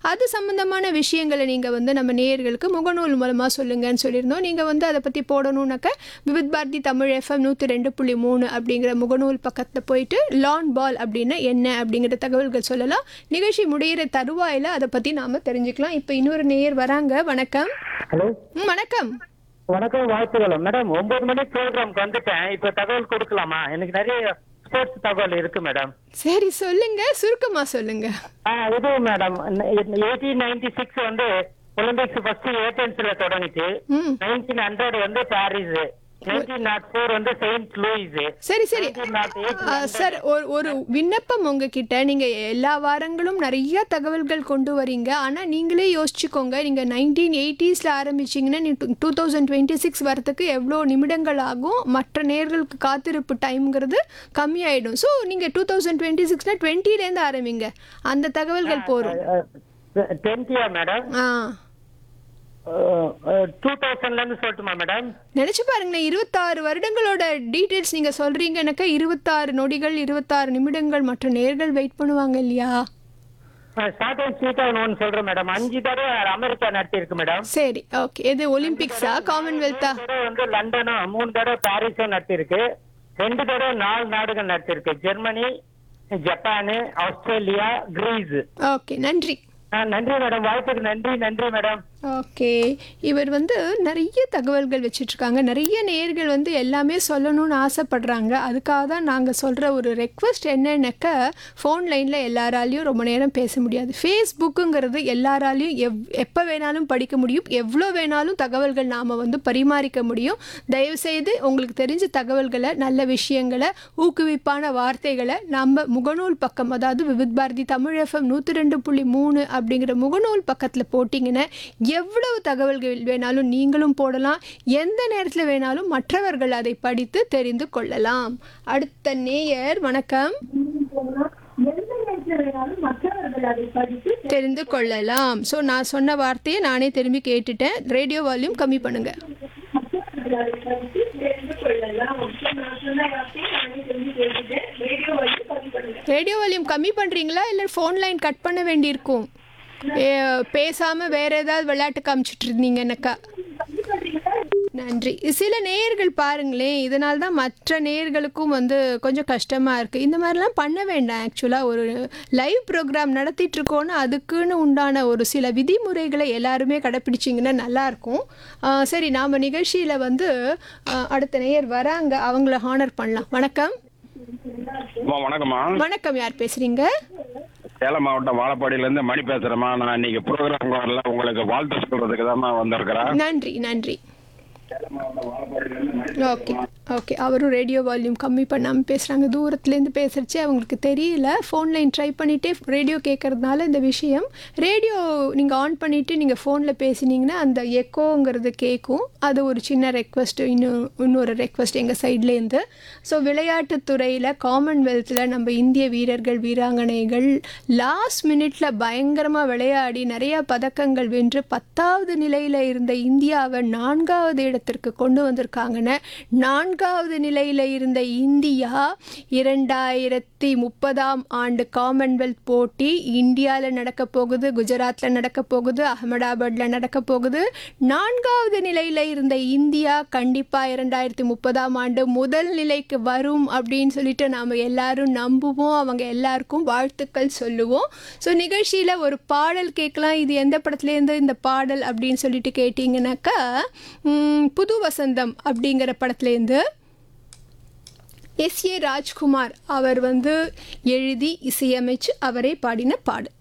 அது சம்மந்தமான விஷயங்களை நீங்கள் வந்து நம்ம நேயர்களுக்கு முகநூல் மூலமாக சொல்லுங்கன்னு சொல்லியிருந்தோம் நீங்கள் வந்து அதை பற்றி போடணுன்னாக்க விவித் பாரதி தமிழ் எஃப்எம் நூற்றி ரெண்டு புள்ளி மூணு அப்படிங்கிற முகநூல் பக்கத்தில் போயிட்டு லான் பால் அப்படின்னா என்ன அப்படிங்கிற தகவல்கள் சொல்லலாம் நிகழ்ச்சி முடிகிற தருவாயில் அதை பற்றி நாம் தெரிஞ்சுக்கலாம் இப்போ இன்னொரு நேயர் வராங்க வணக்கம் ஹலோ ம், வணக்கம் வணக்கம் வாழ்த்துக்கள் மேடம் ஒன்பது மணி ப்ரோக்ராம்க்கு வந்துட்டேன் இப்ப தகவல் கொடுக்கலாமா எனக்கு நிறைய ஸ்போர்ட்ஸ் தகவல் இருக்கு மேடம் சரி சொல்லுங்க சுருக்கமா சொல்லுங்க ஆ, இது மேடம் எயிட்டீன் நைன்டி சிக்ஸ் வந்து ஒலிம்பிக்ஸ் ஃபர்ஸ்ட் ஏதென்ஸ்ல தொடங்குச்சு ம் நைன்டீன் ஹண்ட்ரட் வந்து பாரிஸ் நைன்டீன் நாட் ஃபோர் வந்து செயின்ட் லூயிஸ் சரி சரி நைன்டீன் நாட் எயிட் ஆ, சார் ஒரு ஒரு விண்ணப்பம் உங்ககிட்ட நீங்க எல்லா வாரங்களும் நிறைய தகவல்கள் கொண்டு வரீங்க ஆனா நீங்களே யோசிச்சுக்கோங்க நீங்க நைன்டீன் எயிட்டிஸ்ல ஆரம்பிச்சீங்கன்னா டூ தௌசண்ட் டுவெண்ட்டி சிக்ஸ் வரத்துக்கு எவ்வளோ நிமிடங்கள் ஆகும் மற்ற நேர்களுக்கு காத்திருப்பு டைம்ங்கிறது கம்மியாயிடும் ஸோ நீங்க டூ தௌசண்ட் டுவெண்ட்டி சிக்ஸ்னா டுவெண்ட்டிலேருந்து ஆரம்பிங்க அந்த தகவல்கள் போரும் டுவெண்ட்டியா மேடம் ஆ டூ தௌசண்ட்ல இருந்து சொல்லட்டுமா மேடம் நினைச்சு பாருங்களேன் இருபத்தாறு வருடங்களோட டீட்டெயில்ஸ் நீங்க சொல்றீங்கன்னாக்கா இருபத்தாறு நொடிகள் இருபத்தாறு நிமிடங்கள் மற்ற நேர்கள் வெயிட் பண்ணுவாங்க இல்லையா ஷார்ட் அண்ட் ஸ்வீட்டா ஒன்று சொல்றேன் மேடம் அஞ்சு தடவை அமெரிக்கா நடத்தியிருக்கு மேடம் சரி ஓகே இது ஒலிம்பிக்ஸா காமன்வெல்த்தா மூணு தடவை வந்து லண்டனும் மூணு தடவை பாரிஸும் நடத்திருக்கு ரெண்டு தடவை நாலு நாடுகள் நடத்திருக்கு ஜெர்மனி ஜப்பானு ஆஸ்திரேலியா கிரீஸ் ஓகே நன்றி ஆ, நன்றி மேடம் வாய்ப்புக்கு நன்றி நன்றி மேடம் ஓகே இவர் வந்து நிறைய தகவல்கள் வச்சிட்ருக்காங்க நிறைய நேயர்கள் வந்து எல்லாமே சொல்லணும்னு ஆசைப்படுறாங்க அதுக்காக தான் நாங்கள் சொல்கிற ஒரு ரெக்வஸ்ட் என்னன்னாக்க ஃபோன் லைனில் எல்லாராலையும் ரொம்ப நேரம் பேச முடியாது ஃபேஸ்புக்குங்கிறது எல்லாராலையும் எவ் எப்போ வேணாலும் படிக்க முடியும் எவ்வளோ வேணாலும் தகவல்கள் நாம் வந்து பரிமாறிக்க முடியும் தயவுசெய்து உங்களுக்கு தெரிஞ்ச தகவல்களை நல்ல விஷயங்களை ஊக்குவிப்பான வார்த்தைகளை நம்ம முகநூல் பக்கம் அதாவது விவித் பாரதி தமிழ் எஃப்எம் நூற்றி ரெண்டு புள்ளி மூணு அப்படிங்கிற முகநூல் பக்கத்தில் போட்டிங்கன்னா எவ்வளவு தகவல்கள் வேணாலும் நீங்களும் போடலாம் எந்த நேரத்தில் வேணாலும் மற்றவர்கள் அதை படித்து தெரிந்து கொள்ளலாம் அடுத்த நேயர் வணக்கம் தெரிந்து கொள்ளலாம் ஸோ நான் சொன்ன வார்த்தையை நானே திரும்பி கேட்டுட்டேன் ரேடியோ வால்யூம் கம்மி பண்ணுங்க ரேடியோ வால்யூம் கம்மி பண்ணுறீங்களா இல்லை ஃபோன் லைன் கட் பண்ண வேண்டியிருக்கும் ஏ, பேசாம வேற ஏதாவது விளையாட்டு காமிச்சிட்டு இருந்தீங்கன்னாக்கா நன்றி சில நேயர்கள் பாருங்களேன் இதனால தான் மற்ற நேயர்களுக்கும் வந்து கொஞ்சம் கஷ்டமாக இருக்குது இந்த மாதிரிலாம் பண்ண வேண்டாம் ஆக்சுவலாக ஒரு லைவ் ப்ரோக்ராம் நடத்திட்டு இருக்கோன்னா அதுக்குன்னு உண்டான ஒரு சில விதிமுறைகளை எல்லாருமே கடைப்பிடிச்சிங்கன்னா நல்லாயிருக்கும் ஆஹ் சரி நாம் நிகழ்ச்சியில் வந்து ஆஹ் அடுத்த நேயர் வராங்க அவங்கள ஹானர் பண்ணலாம் வணக்கம் அம்மா வணக்கம்மா வணக்கம் யார் பேசுகிறீங்க சேலம் மாவட்டம் வாழப்பாடியிலேருந்து மணி பேசுகிறேம்மா நான் இன்னைக்கு ப்ரோக்ராம் வரல உங்களுக்கு வாழ்த்து சொல்கிறதுக்கு தான் வந்திருக்கிறேன் நன்றி நன்றி ஓகே ஓகே அவரும் ரேடியோ வால்யூம் கம்மி பண்ணாமல் பேசுகிறாங்க தூரத்துலேருந்து பேசுகிறச்சு அவங்களுக்கு தெரியல ஃபோன் லைன் ட்ரை பண்ணிகிட்டே ரேடியோ கேட்கறதுனால இந்த விஷயம் ரேடியோ நீங்கள் ஆன் பண்ணிவிட்டு நீங்கள் ஃபோனில் பேசினீங்கன்னா அந்த எக்கோங்கிறது கேட்கும் அது ஒரு சின்ன ரெக்வஸ்ட் இன்னும் இன்னொரு ரெக்வஸ்ட் எங்கள் சைட்லேருந்து ஸோ விளையாட்டுத்துறையில் காமன்வெல்த்தில் நம்ம இந்திய வீரர்கள் வீராங்கனைகள் லாஸ்ட் மினிட்ல பயங்கரமாக விளையாடி நிறைய பதக்கங்கள் வென்று பத்தாவது நிலையில் இருந்த இந்தியாவை நான்காவது இடத்திற்கு கொண்டு வந்திருக்காங்கன்னு நான்காவது நிலையில் இருந்த இந்தியா இரண்டாயிரத்தி முப்பதாம் ஆண்டு காமன்வெல்த் போட்டி இந்தியாவில் நடக்க போகுது குஜராத்தில் நடக்க போகுது அகமதாபாத்தில் நடக்க போகுது நான்காவது நிலையில் இருந்த இந்தியா கண்டிப்பாக இரண்டாயிரத்தி முப்பதாம் ஆண்டு முதல் நிலைக்கு வரும் அப்படின்னு சொல்லிட்டு நாம் எல்லாரும் நம்புவோம் அவங்க எல்லாருக்கும் வாழ்த்துக்கள் சொல்லுவோம் ஸோ நிகழ்ச்சியில் ஒரு பாடல் கேட்கலாம் இது எந்த படத்துலேருந்து இந்த பாடல் அப்படின்னு சொல்லிட்டு கேட்டிங்கனாக்கா ம், புது வசந்தம் அப்படிங்கிற படத்துலேருந்து எஸ் ஏ ராஜ்குமார் அவர் வந்து எழுதி இசையமைச்சு அவரே பாடின பாடல்